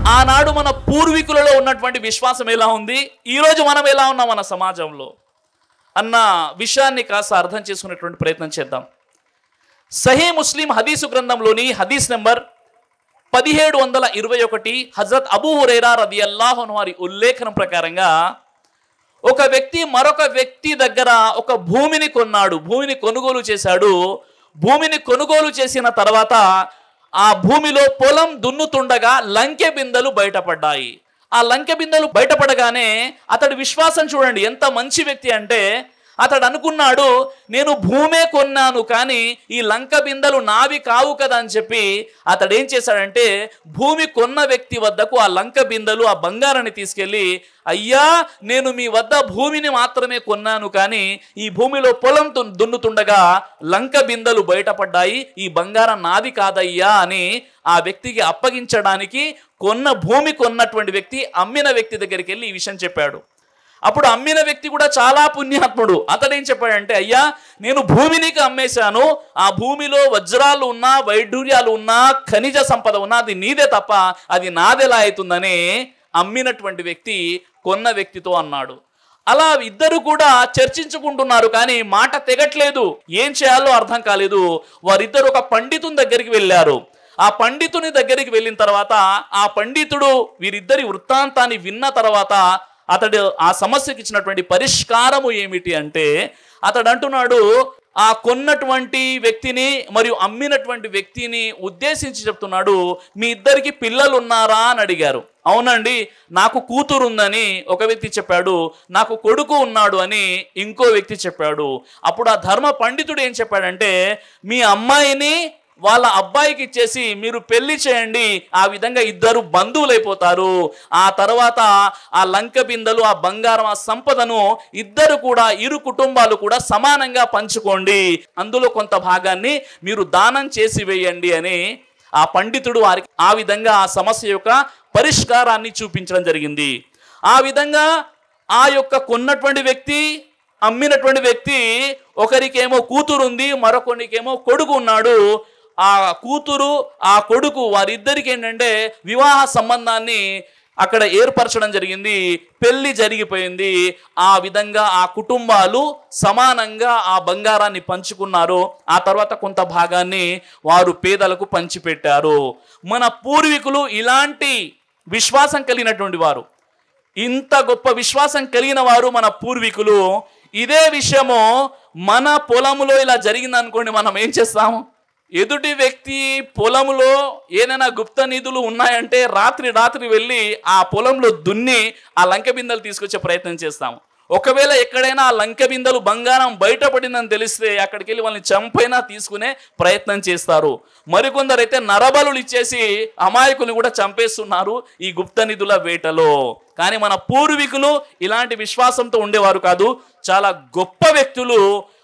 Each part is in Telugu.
ఆనాడు మన పూర్వీకులలో ఉన్నటువంటి విశ్వాసం ఎలా ఉంది ఈరోజు మనం ఎలా ఉన్నాం మన సమాజంలో అన్న విషయాన్ని కాస్త అర్థం చేసుకునేటువంటి ప్రయత్నం చేద్దాం సహీ ముస్లిం హదీసు గ్రంథంలోని హదీస్ నెంబర్ పదిహేడు వందల ఇరవై ఒకటి హజరత్ అబూ హురైరా రది అల్లాహన్ వారి ఉల్లేఖనం ప్రకారంగా ఒక వ్యక్తి మరొక వ్యక్తి దగ్గర ఒక భూమిని కొన్నాడు భూమిని కొనుగోలు చేశాడు భూమిని కొనుగోలు చేసిన తర్వాత ఆ భూమిలో పొలం దున్నుతుండగా లంకె బిందెలు బయటపడ్డాయి ఆ లంకె బిందెలు బయటపడగానే అతడి విశ్వాసం చూడండి ఎంత మంచి వ్యక్తి అంటే అతడు అనుకున్నాడు నేను భూమే కొన్నాను కానీ ఈ లంక బిందెలు నావి కావు కదా అని చెప్పి అతడు ఏం చేశాడంటే భూమి కొన్న వ్యక్తి వద్దకు ఆ లంక బిందెలు ఆ బంగారాన్ని తీసుకెళ్ళి అయ్యా నేను మీ వద్ద భూమిని మాత్రమే కొన్నాను కానీ ఈ భూమిలో పొలం దు- దున్నుతుండగా లంక బిందెలు బయటపడ్డాయి ఈ బంగారం నాది కాదయ్యా అని ఆ వ్యక్తికి అప్పగించడానికి కొన్న భూమి కొన్నటువంటి వ్యక్తి అమ్మిన వ్యక్తి దగ్గరికి వెళ్ళి ఈ విషయం చెప్పాడు అప్పుడు అమ్మిన వ్యక్తి కూడా చాలా పుణ్యాత్ముడు అతడు ఏం చెప్పాడంటే అయ్యా నేను భూమి నీకు అమ్మేశాను ఆ భూమిలో వజ్రాలు ఉన్నా వైఢూర్యాలు ఉన్నా ఖనిజ సంపద ఉన్నా అది నీదే తప్ప అది నాదెలా అవుతుందని అమ్మినటువంటి వ్యక్తి కొన్న వ్యక్తితో అన్నాడు అలా ఇద్దరు కూడా చర్చించుకుంటున్నారు కానీ మాట తెగట్లేదు ఏం చేయాలో అర్థం కాలేదు వారిద్దరు ఒక పండితుని దగ్గరికి వెళ్ళారు ఆ పండితుని దగ్గరికి వెళ్ళిన తర్వాత ఆ పండితుడు వీరిద్దరి వృత్తాంతాన్ని విన్న తర్వాత అతడు ఆ సమస్యకి ఇచ్చినటువంటి పరిష్కారము ఏమిటి అంటే అతడు అంటున్నాడు ఆ కొన్నటువంటి వ్యక్తిని మరియు అమ్మినటువంటి వ్యక్తిని ఉద్దేశించి చెప్తున్నాడు మీ ఇద్దరికి పిల్లలు ఉన్నారా అని అడిగారు అవునండి నాకు కూతురు ఉందని ఒక వ్యక్తి చెప్పాడు నాకు కొడుకు ఉన్నాడు అని ఇంకో వ్యక్తి చెప్పాడు అప్పుడు ఆ ధర్మ పండితుడు ఏం చెప్పాడంటే మీ అమ్మాయిని వాళ్ళ అబ్బాయికి ఇచ్చేసి మీరు పెళ్లి చేయండి ఆ విధంగా ఇద్దరు బంధువులైపోతారు ఆ తర్వాత ఆ లంక బిందెలు ఆ బంగారం ఆ సంపదను ఇద్దరు కూడా ఇరు కుటుంబాలు కూడా సమానంగా పంచుకోండి అందులో కొంత భాగాన్ని మీరు దానం చేసి వేయండి అని ఆ పండితుడు వారికి ఆ విధంగా ఆ సమస్య యొక్క పరిష్కారాన్ని చూపించడం జరిగింది ఆ విధంగా ఆ యొక్క కొన్నటువంటి వ్యక్తి అమ్మినటువంటి వ్యక్తి ఒకరికేమో కూతురు ఉంది మరొకరికేమో కొడుకు ఉన్నాడు ఆ కూతురు ఆ కొడుకు వారిద్దరికి ఏంటంటే వివాహ సంబంధాన్ని అక్కడ ఏర్పరచడం జరిగింది పెళ్లి జరిగిపోయింది ఆ విధంగా ఆ కుటుంబాలు సమానంగా ఆ బంగారాన్ని పంచుకున్నారు ఆ తర్వాత కొంత భాగాన్ని వారు పేదలకు పంచిపెట్టారు మన పూర్వీకులు ఇలాంటి విశ్వాసం కలిగినటువంటి వారు ఇంత గొప్ప విశ్వాసం కలిగిన వారు మన పూర్వీకులు ఇదే విషయము మన పొలములో ఇలా జరిగింది అనుకోండి మనం ఏం చేస్తాము ఎదుటి వ్యక్తి పొలంలో ఏదైనా గుప్త నిధులు ఉన్నాయంటే రాత్రి రాత్రి వెళ్ళి ఆ పొలంలో దున్ని ఆ లంక బిందెలు తీసుకొచ్చే ప్రయత్నం చేస్తాము ఒకవేళ ఎక్కడైనా ఆ లంక బిందెలు బంగారం బయటపడిందని తెలిస్తే అక్కడికి వెళ్ళి వాళ్ళని చంపైనా తీసుకునే ప్రయత్నం చేస్తారు మరికొందరు అయితే నరబలులు ఇచ్చేసి అమాయకుల్ని కూడా చంపేస్తున్నారు ఈ గుప్త నిధుల వేటలో కానీ మన పూర్వీకులు ఇలాంటి విశ్వాసంతో ఉండేవారు కాదు చాలా గొప్ప వ్యక్తులు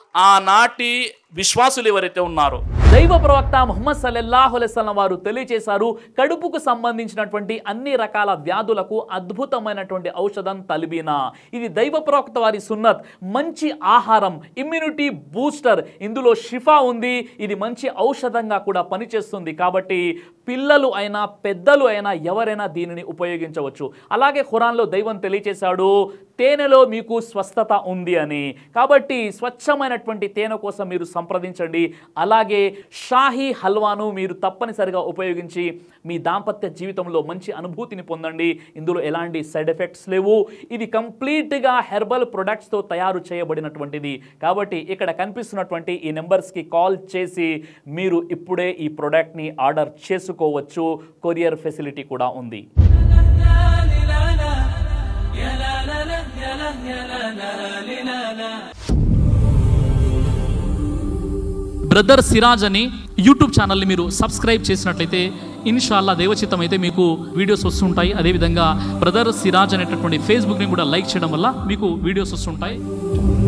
ఆనాటి విశ్వాసులు ఎవరైతే ఉన్నారో దైవ ప్రవక్త ముహమ్మద్ సల్లల్లాహు అలైస్లం వారు తెలియచేశారు కడుపుకు సంబంధించినటువంటి అన్ని రకాల వ్యాధులకు అద్భుతమైనటువంటి ఔషధం తలిబీనా ఇది దైవ ప్రవక్త వారి సున్నత్ మంచి ఆహారం ఇమ్యూనిటీ బూస్టర్ ఇందులో షిఫా ఉంది ఇది మంచి ఔషధంగా కూడా పనిచేస్తుంది కాబట్టి పిల్లలు అయినా పెద్దలు అయినా ఎవరైనా దీనిని ఉపయోగించవచ్చు అలాగే ఖురాన్లో దైవం తెలియచేశాడు తేనెలో మీకు స్వస్థత ఉంది అని కాబట్టి స్వచ్ఛమైనటువంటి తేనె కోసం మీరు సంప్రదించండి అలాగే షాహీ హల్వాను మీరు తప్పనిసరిగా ఉపయోగించి మీ దాంపత్య జీవితంలో మంచి అనుభూతిని పొందండి ఇందులో ఎలాంటి సైడ్ ఎఫెక్ట్స్ లేవు ఇది కంప్లీట్గా హెర్బల్ ప్రొడక్ట్స్తో తయారు చేయబడినటువంటిది కాబట్టి ఇక్కడ కనిపిస్తున్నటువంటి ఈ నెంబర్స్కి కాల్ చేసి మీరు ఇప్పుడే ఈ ప్రోడక్ట్ని ఆర్డర్ చేసుకోవచ్చు కొరియర్ ఫెసిలిటీ కూడా ఉంది బ్రదర్ సిరాజ్ అని యూట్యూబ్ ఛానల్ని మీరు సబ్స్క్రైబ్ చేసినట్లయితే ఇన్షాల్లా దేవచిత్తం అయితే మీకు వీడియోస్ వస్తుంటాయి అదేవిధంగా బ్రదర్ సిరాజ్ అనేటటువంటి ఫేస్బుక్ని కూడా లైక్ చేయడం వల్ల మీకు వీడియోస్ వస్తుంటాయి